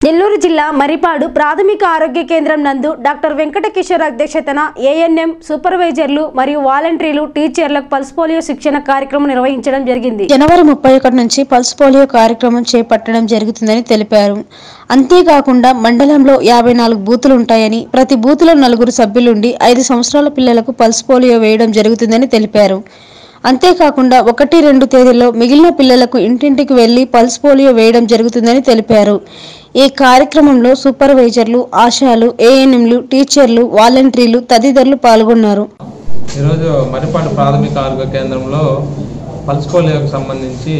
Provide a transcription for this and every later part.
నెల్లూరు జిల్లా మరిపాడు ప్రాథమిక ఆరోగ్య కేంద్రం నందు డాక్టర్ వెంకట కిషోర్ అధ్యక్షతన ఏఎన్ఎం సూపర్వైజర్లు మరియు వాలంటీర్లు టీచర్లకు పల్స్ పోలియో శిక్షణ కార్యక్రమం నిర్వహించడం జరిగింది జనవరి ముప్పై ఒకటి నుంచి పల్స్ పోలియో కార్యక్రమం చేపట్టడం జరుగుతుందని తెలిపారు అంతేకాకుండా మండలంలో యాభై నాలుగు బూతులు ఉంటాయని ప్రతి బూతులో నలుగురు సభ్యులుండి ఐదు సంవత్సరాల పిల్లలకు పల్స్ పోలియో వేయడం జరుగుతుందని తెలిపారు అంతేకాకుండా ఒకటి రెండు తేదీల్లో మిగిలిన పిల్లలకు ఇంటింటికి వెళ్లి పల్స్ పోలియో వేయడం జరుగుతుందని తెలిపారు ఈ కార్యక్రమంలో సూపర్వైజర్లు ఆశాలు ఏఎన్ఎంలు టీచర్లు వాలంటీర్లు తదితరులు పాల్గొన్నారు ఈరోజు మరిపాడు ప్రాథమిక ఆరోగ్య కేంద్రంలో పల్స్ పోలియోకి సంబంధించి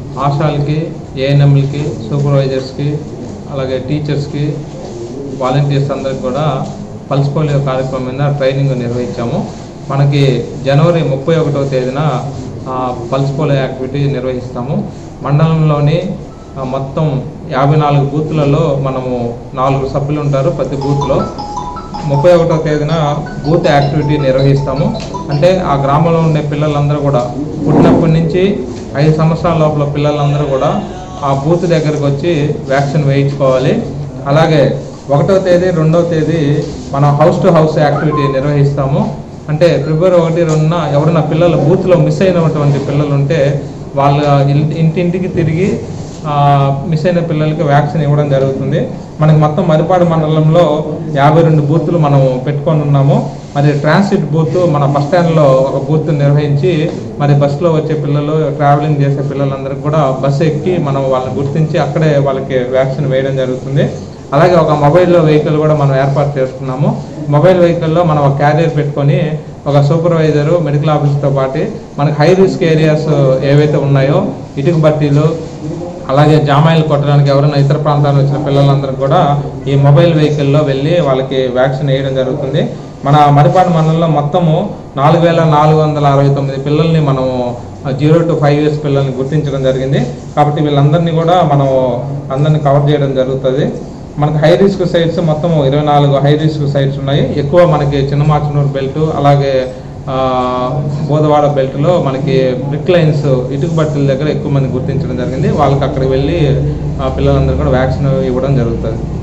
ఆశాలకి ఏఎన్ఎంలకి సూపర్వైజర్స్కి అలాగే టీచర్స్కి వాలంటీర్స్ అందరికి కూడా పల్స్ పోలియో కార్యక్రమం మీద ట్రైనింగ్ నిర్వహించాము మనకి జనవరి ముప్పై ఒకటవ తేదీన ఆ, పల్స్ పోలియో యాక్టివిటీ నిర్వహిస్తాము మండలంలోని ఆ, మొత్తం యాభై నాలుగు బూత్లలో మనము నాలుగు సభ్యులు ఉంటారు ప్రతి బూత్లో ముప్పై ఒకటో తేదీన బూత్ యాక్టివిటీ నిర్వహిస్తాము అంటే ఆ గ్రామంలో ఉండే పిల్లలందరూ కూడా పుట్టినప్పటి నుంచి ఐదు సంవత్సరాల లోపల పిల్లలందరూ కూడా ఆ బూత్ దగ్గరకు వచ్చి వ్యాక్సిన్ వేయించుకోవాలి అలాగే ఒకటో తేదీ రెండవ తేదీ మనం హౌస్ టు హౌస్ యాక్టివిటీ నిర్వహిస్తాము అంటే ఫిబ్రవరి ఒకటి రెండున ఎవరైనా పిల్లలు బూత్లో మిస్ అయినటువంటి పిల్లలు ఉంటే వాళ్ళ ఇల్- ఇంటింటికి తిరిగి ఆ, మిస్ అయిన పిల్లలకి వ్యాక్సిన్ ఇవ్వడం జరుగుతుంది మనకి మొత్తం మరిపాడు మండలంలో యాభై రెండు బూతులు మనం పెట్టుకొని ఉన్నాము మరి ట్రాన్సిట్ బూత్ మన బస్ స్టాండ్లో ఒక బూత్ నిర్వహించి మరి బస్సులో వచ్చే పిల్లలు ట్రావెలింగ్ చేసే పిల్లలందరికీ కూడా బస్సు ఎక్కి మనం వాళ్ళని గుర్తించి అక్కడే వాళ్ళకి వ్యాక్సిన్ వేయడం జరుగుతుంది అలాగే ఒక మొబైల్ వెహికల్ కూడా మనం ఏర్పాటు చేసుకున్నాము మొబైల్ వెహికల్లో మనం ఒక క్యారియర్ పెట్టుకొని ఒక సూపర్వైజరు మెడికల్ ఆఫీస్తో పాటు మనకి హై రిస్క్ ఏరియాస్ ఏవైతే ఉన్నాయో ఇటుక బట్టీలు అలాగే జామాయిలు కొట్టడానికి ఎవరైనా ఇతర ప్రాంతాల నుంచి వచ్చిన పిల్లలందరికీ కూడా ఈ మొబైల్ వెహికల్లో వెళ్ళి వాళ్ళకి వ్యాక్సిన్ వేయడం జరుగుతుంది మన మరిపాడు మండలంలో మొత్తము నాలుగు వేల నాలుగు వందల అరవై తొమ్మిది పిల్లల్ని మనము జీరో టు ఫైవ్ ఇయర్స్ పిల్లల్ని గుర్తించడం జరిగింది కాబట్టి వీళ్ళందరినీ కూడా మనం అందరినీ కవర్ చేయడం జరుగుతుంది మనకి హై రిస్క్ సైట్స్ మొత్తం ఇరవై నాలుగు హై రిస్క్ సైట్స్ ఉన్నాయి ఎక్కువ మనకి చిన్నమాచనూరు బెల్ట్ అలాగే ఆ, బోధవాడ బెల్ట్లో మనకి బ్రిక్ లైన్స్ ఇటుక బట్టల దగ్గర ఎక్కువ మంది గుర్తించడం జరిగింది వాళ్ళకి అక్కడికి వెళ్ళి ఆ, పిల్లలందరూ కూడా వ్యాక్సిన్ ఇవ్వడం జరుగుతుంది